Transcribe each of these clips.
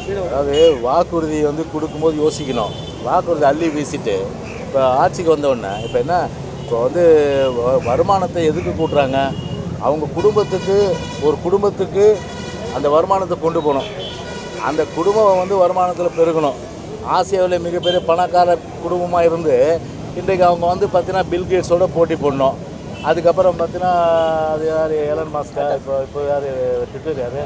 அதாவது வாக்குறுதி வந்து கொடுக்கும்போது யோசிக்கணும் வாக்குறுதி அள்ளி வீசிட்டு இப்போ ஆட்சிக்கு வந்த உடனே இப்போ என்ன இப்போ வந்து வ- வருமானத்தை எதுக்கு கூட்டுறாங்க அவங்க குடும்பத்துக்கு ஒரு குடும்பத்துக்கு அந்த வருமானத்தை கொண்டு போகணும் அந்த குடும்பம் வந்து வருமானத்தில் பெருகணும் ஆசியாவில் மிகப்பெரிய பணக்கார குடும்பமாக இருந்து இன்றைக்கு அவங்க வந்து பார்த்தீங்கன்னா பில்கேட்ஸோட போட்டி போடணும் அதுக்கப்புறம் பார்த்தீங்கன்னா அது யார் எலன் மாஸ்கா இப்போ இப்போ யார் ட்விட்டர் யார்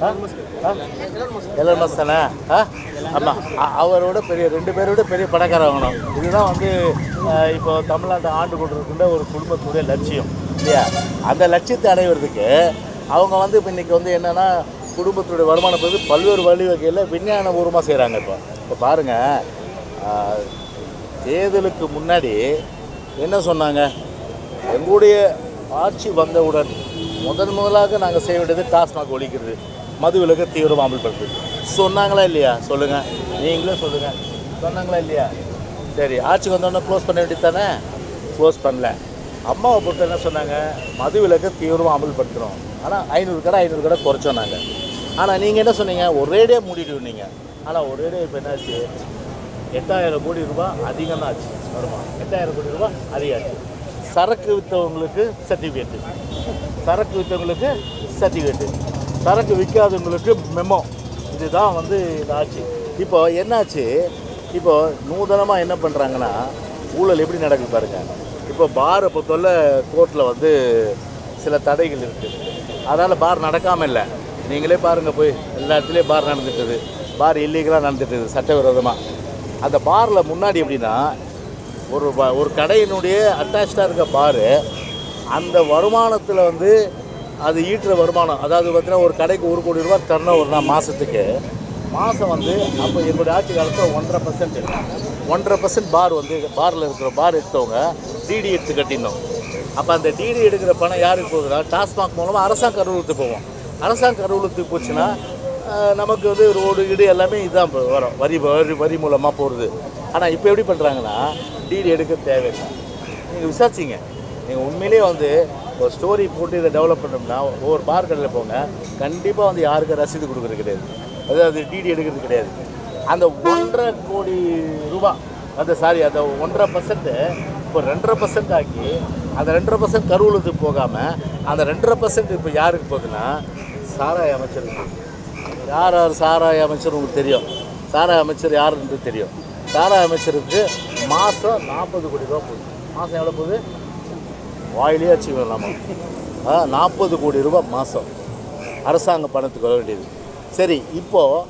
எலன் மாஸ் தானே ஆ ஆமாம் அவரோட பெரிய ரெண்டு பேரோட பெரிய பணக்கார வாங்கணும் இதுதான் வந்து அஹ், இப்போ தமிழ்நாட்டை ஆண்டு கொண்டிருக்கின்ற ஒரு குடும்பத்துடைய லட்சியம் இல்லையா அந்த லட்சியத்தை அடைவதற்கு அவங்க வந்து இப்போ இன்றைக்கி வந்து என்னென்னா குடும்பத்துடைய வருமானம் வந்து பல்வேறு வழி வகையில் விஞ்ஞான பூர்வமாக செய்கிறாங்க இப்போ இப்போ பாருங்கள் தேர்தலுக்கு முன்னாடி என்ன சொன்னாங்க எங்களுடைய ஆட்சி வந்தவுடன் முதன் முதலாக நாங்கள் செய்ய வேண்டியது டாஸ்மாக் ஒழிக்கிறது மது விலக்கு தீவிரமாக அமல்படுத்துது சொன்னாங்களா இல்லையா சொல்லுங்கள் நீங்களே சொல்லுங்கள் சொன்னாங்களா இல்லையா சரி ஆட்சிக்கு வந்தோடனே க்ளோஸ் பண்ண வேண்டியது தானே க்ளோஸ் பண்ணல அம்மாவை பொறுத்த என்ன சொன்னாங்க மது விலக்கு தீவிரமாக அமல்படுத்துகிறோம் ஆனால் ஐநூறு கடை ஐநூறு கடை குறைச்சோம் நாங்கள் ஆனால் நீங்கள் என்ன சொன்னீங்க ஒரேடியாக மூடிடுவீங்க ஆனால் ஒரேடியாக இப்போ என்னாச்சு எட்டாயிரம் கோடி ரூபாய் அதிகம் தான் ஆச்சு வருமானம் எட்டாயிரம் கோடி ரூபாய் அதிகம் ஆச்சு சரக்கு விற்றவங்களுக்கு சர்டிஃபிகேட்டு சரக்கு விற்றவங்களுக்கு சர்டிஃபிகேட்டு சரக்கு விற்காதவங்களுக்கு மெமோ இதுதான் வந்து இது ஆச்சு இப்போ என்னாச்சு இப்போ நூதனமாக என்ன பண்ணுறாங்கன்னா ஊழல் எப்படி நடக்குது பாருங்கள் இப்போ பாரை பொறுத்தவரை கோர்ட்டில் வந்து சில தடைகள் இருக்குது அதனால் பார் நடக்காமல் இல்லை நீங்களே பாருங்கள் போய் எல்லா இடத்துலையும் பார் நடந்துட்டுது பார் இல்லீகலாக நடந்துட்டுது சட்டவிரோதமாக அந்த பாரில் முன்னாடி எப்படின்னா ஒரு ப- ஒரு கடையினுடைய அட்டாச்சாக இருக்க பாரு அந்த வருமானத்தில் வந்து அது ஈட்டுற வருமானம் அதாவது பார்த்தீங்கன்னா ஒரு கடைக்கு ஒரு கோடி ரூபாய் தரணும் ஒரு நாள் மாதத்துக்கு மாதம் வந்து அப்போ என்னுடைய ஆட்சி காலத்தில் ஒன்றரை பர்சன்ட் ஒன்றரை பர்சன்ட் பார் வந்து பாரில் இருக்கிற பார் எடுத்தவங்க டிடி எடுத்து கட்டிடணும் அப்போ அந்த டிடி எடுக்கிற பணம் யாருக்கு போகுதுன்னா டாஸ்மாக் மூலமாக அரசாங்க கருவூலத்துக்கு போகும் அரசாங்க கருவூலத்துக்கு போச்சுன்னா ஆஹ், நமக்கு வந்து ரோடு கீடு எல்லாமே இதுதான் இப்போ வரும் வரி வரி வரி மூலமாக போகிறது ஆனால் இப்போ எப்படி பண்ணுறாங்கன்னா டிடி எடுக்க தேவையில்லை நீங்கள் விசாரிச்சிங்க நீங்கள் உண்மையிலேயே வந்து ஒரு ஸ்டோரி போட்டு இதை டெவலப் பண்ணோம்னா ஒவ்வொரு பார் கடையில் போங்க கண்டிப்பாக வந்து யாருக்கும் ரசீது கொடுக்குறது கிடையாது அதாவது டிடி எடுக்கிறது கிடையாது அந்த ஒன்றரை கோடி ரூபா அந்த சாரி அந்த ஒன்றரை பர்சன்ட்டு இப்போ ரெண்டரை பர்சன்ட் ஆக்கி அந்த ரெண்டரை பர்சன்ட் கருவூலத்துக்கு போகாமல் அந்த ரெண்டரை பர்சன்ட் இப்போ யாருக்கு போகுதுன்னா சாராய அமைச்சருக்கு யார் யார் சாராய அமைச்சர் உங்களுக்கு தெரியும் சாராய அமைச்சர் யாருன்றது தெரியும் சாராய அமைச்சருக்கு மாதம் நாற்பது கோடி ரூபா போகுது மாதம் எவ்வளோ போகுது வாயிலே அச்சீவ் நம்ம நாற்பது கோடி ரூபாய் மாதம் அரசாங்க பணத்துக்கு வர வேண்டியது சரி இப்போது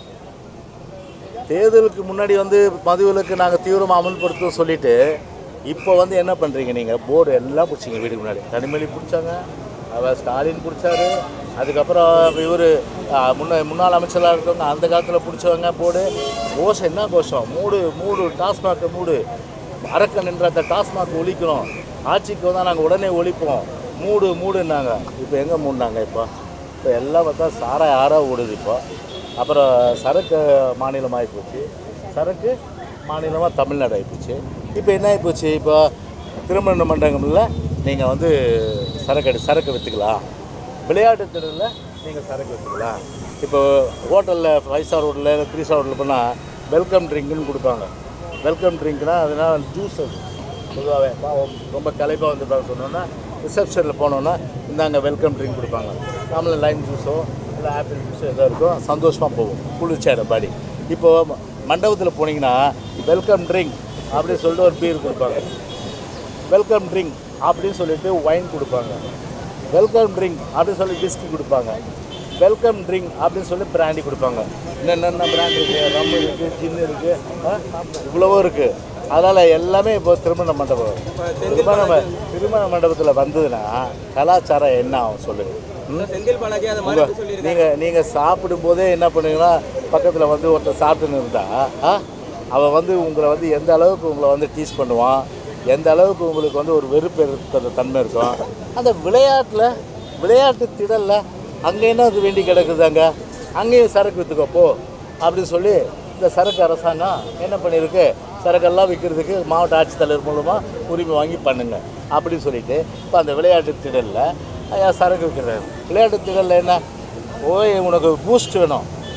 தேர்தலுக்கு முன்னாடி வந்து மதுவிலக்கு நாங்கள் தீவிரமாக அமல்படுத்துவோம் சொல்லிட்டு இப்போ வந்து என்ன பண்ணுறீங்க நீங்கள் போர்டு எல்லாம் பிடிச்சிங்க வீட்டுக்கு முன்னாடி தனிமொழி பிடிச்சாங்க அவர் ஸ்டாலின் பிடிச்சாரு அதுக்கப்புறம் இவர் முன்ன முன்னாள் அமைச்சராக இருக்கவங்க அந்த காலத்தில் பிடிச்சவங்க போர்டு கோஷம் என்ன கோஷம் மூடு மூடு டாஸ்மாக் மூடு அரக்கன் என்ற அந்த டாஸ்மாக் ஒழிக்கணும் ஆட்சிக்கு வந்தால் நாங்கள் உடனே ஒழிப்போம் மூடு மூடுன்னாங்க இப்போ எங்கே மூடினாங்க இப்போ இப்போ எல்லாம் பார்த்தா சாரா யாராக ஓடுது இப்போ அப்புறம் சரக்கு மாநிலம் ஆகிப்போச்சு சரக்கு மாநிலமாக தமிழ்நாடு ஆகிப்போச்சு இப்போ என்ன ஆகிப்போச்சு இப்போ திருமண மண்டபங்களில் நீங்கள் வந்து சரக்கு அடி சரக்கு விற்றுக்கலாம் விளையாட்டு திடலில் நீங்கள் சரக்கு விற்றுக்கலாம் இப்போ ஹோட்டலில் ஃபைவ் ஸ்டார் ஹோட்டலில் த்ரீ ஸ்டார் ஹோட்டலில் போனால் வெல்கம் ட்ரிங்க்னு கொடுப்பாங்க வெல்கம் ட்ரிங்க்னா அதனால் ஜூஸ் அது பொதுவாகவே பாவம் ரொம்ப களைப்பாக வந்துட்டாங்க சொன்னோன்னா ரிசப்ஷனில் போனோன்னா இந்தாங்க வெல்கம் ட்ரிங்க் கொடுப்பாங்க நாமளும் லைம் ஜூஸோ இல்லை ஆப்பிள் ஜூஸோ எதோ இருக்கும் சந்தோஷமாக போகும் குளிர்ச்சியாயிடும் பாடி இப்போது மண்டபத்தில் போனீங்கன்னா வெல்கம் ட்ரிங்க் அப்படின்னு சொல்லிட்டு ஒரு பீர் கொடுப்பாங்க வெல்கம் ட்ரிங்க் அப்படின்னு சொல்லிட்டு ஒயின் கொடுப்பாங்க வெல்கம் ட்ரிங்க் அப்படின்னு சொல்லி விஸ்கி கொடுப்பாங்க வெல்கம் ட்ரிங்க் அப்படின்னு சொல்லி பிராண்டி கொடுப்பாங்க என்னென்ன பிராண்ட் இருக்குது ரம் இருக்குது ஜின் இருக்குது இவ்வளவோ இருக்குது அதனால் எல்லாமே இப்போ திருமண மண்டபம் திருமண ம- திருமண மண்டபத்தில் வந்ததுன்னா கலாச்சாரம் என்ன ஆகும் சொல்லுங்கள் ம் செந்தில் பாலாஜி அதை மறுத்து சொல்லியிருக்காரு நீங்கள் நீங்கள் சாப்பிடும்போதே என்ன பண்ணுவீங்கன்னா பக்கத்தில் வந்து ஒருத்தர் சாப்பிட்டுன்னு இருந்தா ஆ அவன் வந்து உங்களை வந்து எந்த அளவுக்கு உங்களை வந்து டீஸ் பண்ணுவான் எந்த அளவுக்கு உங்களுக்கு வந்து ஒரு வெறுப்பு இருக்கிற தன்மை இருக்கும் அந்த விளையாட்டில் விளையாட்டு திடலில் அங்கே என்ன அது வேண்டி கிடக்குதாங்க அங்கேயும் சரக்கு விற்றுக்கோ போ அப்படின்னு சொல்லி இந்த சரக்கு அரசாங்கம் என்ன பண்ணியிருக்கு சரக்கெல்லாம் விற்கிறதுக்கு மாவட்ட ஆட்சித்தலைவர் மூலமாக உரிமை வாங்கி பண்ணுங்க அப்படின்னு சொல்லிட்டு இப்போ அந்த விளையாட்டு திடலில் ஐயா சரக்கு விற்கிறாரு விளையாட்டு திடலில் என்ன ஓய் உனக்கு பூஸ்ட் வேணும்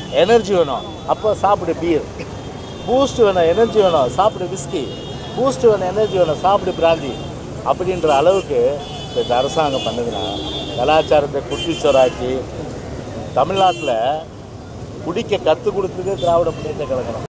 எனர்ஜி வேணும் அப்போ சாப்பிடு பீர் பூஸ்ட் வேணும் எனர்ஜி வேணும் சாப்பிடு விஸ்கி பூஸ்ட் வேணும் எனர்ஜி வேணும் சாப்பிடு பிராந்தி அப்படின்ற அளவுக்கு இந்த அரசாங்கம் பண்ணுதுன்னா கலாச்சாரத்தை குட்டிச்சோராக்கி தமிழ்நாட்டில் குடிக்க கற்றுக் கொடுத்ததே திராவிட முன்னேற்ற கழகம்